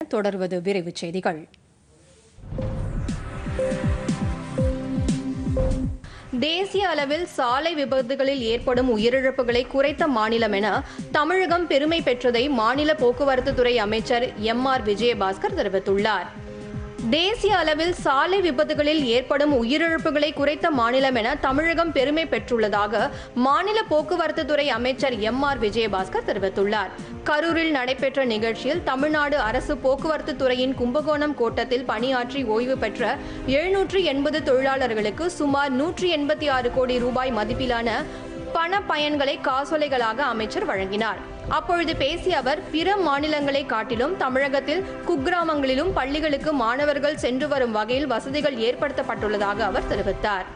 தொடர்வது விரைவுச் செய்திகள் தேசிய அளவில் சாலை விபத்துகளில் ஏற்படும் உயிரிழப்புகளை குறைத்த மாநிலம் என தமிழகம் பெருமை பெற்றதை மாநில போக்குவரத்து துறை அமைச்சர் எம் ஆர் விஜயபாஸ்கர் தெரிவித்துள்ளார் தேசிய அளவில் சாலை விபத்துகளில் ஏற்படும் உயிரிழப்புகளை குறைத்த மாநிலம் என தமிழகம் பெருமை பெற்றுள்ளதாக மாநில போக்குவரத்து துறை அமைச்சர் எம் ஆர் விஜயபாஸ்கர் தெரிவித்துள்ளார் கரூரில் நடைபெற்ற நிகழ்ச்சியில் தமிழ்நாடு அரசு போக்குவரத்து துறையின் கும்பகோணம் கோட்டத்தில் பணியாற்றி ஓய்வு பெற்ற எழுநூற்று எண்பது தொழிலாளர்களுக்கு சுமார் நூற்றி எண்பத்தி ஆறு கோடி ரூபாய் மதிப்பிலான பண பயன்களை காசோலைகளாக அமைச்சர் வழங்கினார் அப்பொழுது பேசிய அவர் பிற மாநிலங்களை காட்டிலும் தமிழகத்தில் குக்கிராமங்களிலும் பள்ளிகளுக்கு மாணவர்கள் சென்று வரும் வகையில் வசதிகள் ஏற்படுத்தப்பட்டுள்ளதாக அவர் தெரிவித்தார்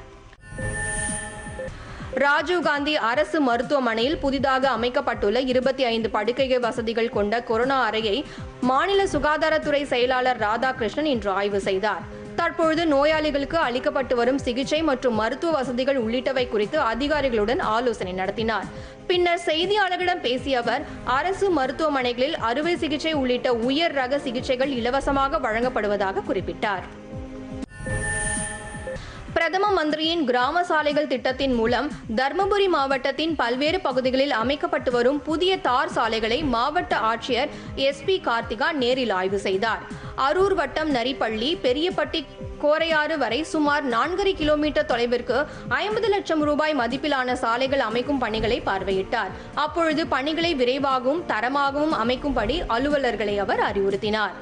ராஜீவ்காந்தி அரசு மருத்துவமனையில் புதிதாக அமைக்கப்பட்டுள்ள இருபத்தி ஐந்து படுக்கை வசதிகள் கொண்ட கொரோனா அறையை மாநில சுகாதாரத்துறை செயலாளர் ராதாகிருஷ்ணன் இன்று ஆய்வு செய்தார் தற்பொழுது நோயாளிகளுக்கு அளிக்கப்பட்டு வரும் சிகிச்சை மற்றும் மருத்துவ வசதிகள் உள்ளிட்டவை குறித்து அதிகாரிகளுடன் ஆலோசனை நடத்தினார் பின்னர் செய்தியாளர்களிடம் பேசிய அவர் அரசு மருத்துவமனைகளில் அறுவை சிகிச்சை உள்ளிட்ட உயர் ரக சிகிச்சைகள் இலவசமாக வழங்கப்படுவதாக குறிப்பிட்டார் பிரதம மந்திரியின் கிராம சாலைகள் திட்டத்தின் மூலம் தர்மபுரி மாவட்டத்தின் பல்வேறு பகுதிகளில் அமைக்கப்பட்டு வரும் புதிய தார் சாலைகளை மாவட்ட ஆட்சியர் எஸ் பி கார்த்திகா நேரில் ஆய்வு செய்தார் அரூர் வட்டம் நரிப்பள்ளி பெரியப்பட்டி கோரையாறு வரை சுமார் நான்கரை கிலோமீட்டர் தொலைவிற்கு ஐம்பது லட்சம் ரூபாய் மதிப்பிலான சாலைகள் அமைக்கும் பணிகளை பார்வையிட்டார் அப்பொழுது பணிகளை விரைவாகவும் தரமாகவும் அமைக்கும்படி அலுவலர்களை அவர் அறிவுறுத்தினார்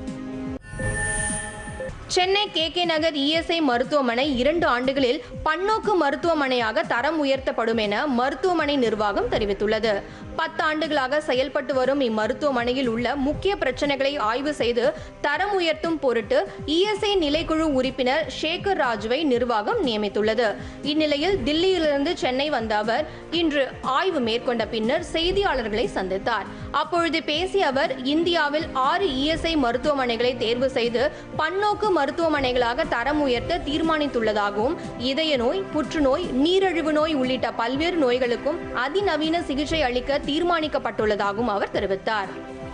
Chennai K K Nagar ESI மருத்துவமனை இரண்டு ஆண்டுகளில் பன்னோக்கு மருத்துவமனையாக தரம் உயர்த்தப்படும் என மருத்துவமனை நிர்வாகம் தெரிவித்துள்ளது பத்து ஆண்டுகளாக செயல்பட்டு வரும் இம்மருத்துவமனையில் உள்ள முக்கிய பிரச்சனைகளை ஆய்வு செய்து தரம் உயர்த்தும் பொருட்டு இஎஸ்ஐ நிலைக்குழு உறுப்பினர் சேகர் ராஜுவை நிர்வாகம் நியமித்துள்ளது இந்நிலையில் தில்லியிலிருந்து சென்னை வந்த அவர் இன்று ஆய்வு மேற்கொண்ட பின்னர் செய்தியாளர்களை சந்தித்தார் அப்பொழுது பேசிய அவர் இந்தியாவில் ஆறு இஎஸ்ஐ மருத்துவமனைகளை தேர்வு செய்து பன்னோக்கு மருத்துவமனைகளாக தரம் உயர்த்த தீர்மானித்துள்ளதாகவும் இதய நோய் புற்றுநோய் நீரிழிவு நோய் உள்ளிட்ட பல்வேறு நோய்களுக்கும் அதிநவீன சிகிச்சை அளிக்க தீர்மானிக்கப்பட்டுள்ளதாகவும் அவர் தெரிவித்தார்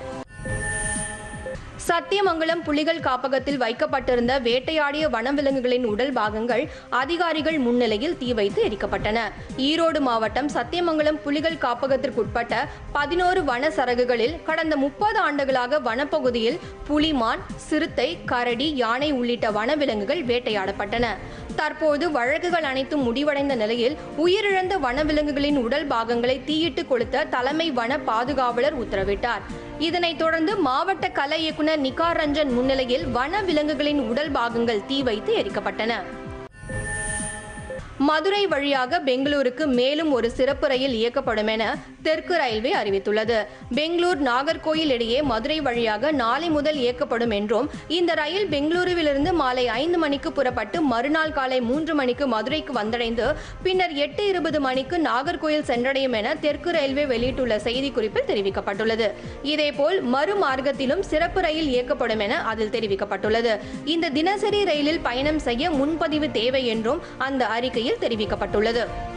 சத்தியமங்கலம் புலிகள் காப்பகத்தில் வைக்கப்பட்டிருந்த வேட்டையாடிய வனவிலங்குகளின் உடல் பாகங்கள் அதிகாரிகள் முன்னிலையில் தீ வைத்து எரிக்கப்பட்டன ஈரோடு மாவட்டம் சத்தியமங்கலம் புலிகள் காப்பகத்திற்குட்பட்ட பதினோரு வன சரகுகளில் கடந்த முப்பது ஆண்டுகளாக வனப்பகுதியில் புலிமான் சிறுத்தை கரடி யானை உள்ளிட்ட வனவிலங்குகள் வேட்டையாடப்பட்டன தற்போது வழக்குகள் அனைத்தும் முடிவடைந்த நிலையில் உயிரிழந்த வனவிலங்குகளின் உடல் பாகங்களை தீயிட்டு கொளுத்த தலைமை வன பாதுகாவலர் உத்தரவிட்டார் இதனைத் தொடர்ந்து மாவட்ட கலை இயக்குனர் நிகார் ரஞ்சன் முன்னிலையில் வன விலங்குகளின் உடல் பாகங்கள் தீ வைத்து எரிக்கப்பட்டன மதுரை வழியாக பெங்களூருக்கு மேலும் ஒரு சிறப்பு ரயில் இயக்கப்படும் என தெற்கு ரயில்வே அறிவித்துள்ளது பெங்களூர் நாகர்கோயில் இடையே மதுரை வழியாக நாளை முதல் இயக்கப்படும் என்றும் இந்த ரயில் பெங்களூருவிலிருந்து மாலை ஐந்து மணிக்கு புறப்பட்டு மறுநாள் காலை மூன்று மணிக்கு மதுரைக்கு வந்தடைந்து பின்னர் எட்டு இருபது மணிக்கு நாகர்கோயில் சென்றடையும் என தெற்கு ரயில்வே வெளியிட்டுள்ள செய்திக்குறிப்பில் தெரிவிக்கப்பட்டுள்ளது இதேபோல் மறுமார்க்கத்திலும் சிறப்பு ரயில் இயக்கப்படும் என அதில் தெரிவிக்கப்பட்டுள்ளது இந்த தினசரி ரயிலில் பயணம் செய்ய முன்பதிவு தேவை என்றும் அந்த அறிக்கையில் தெரிவிக்கப்பட்டுள்ளது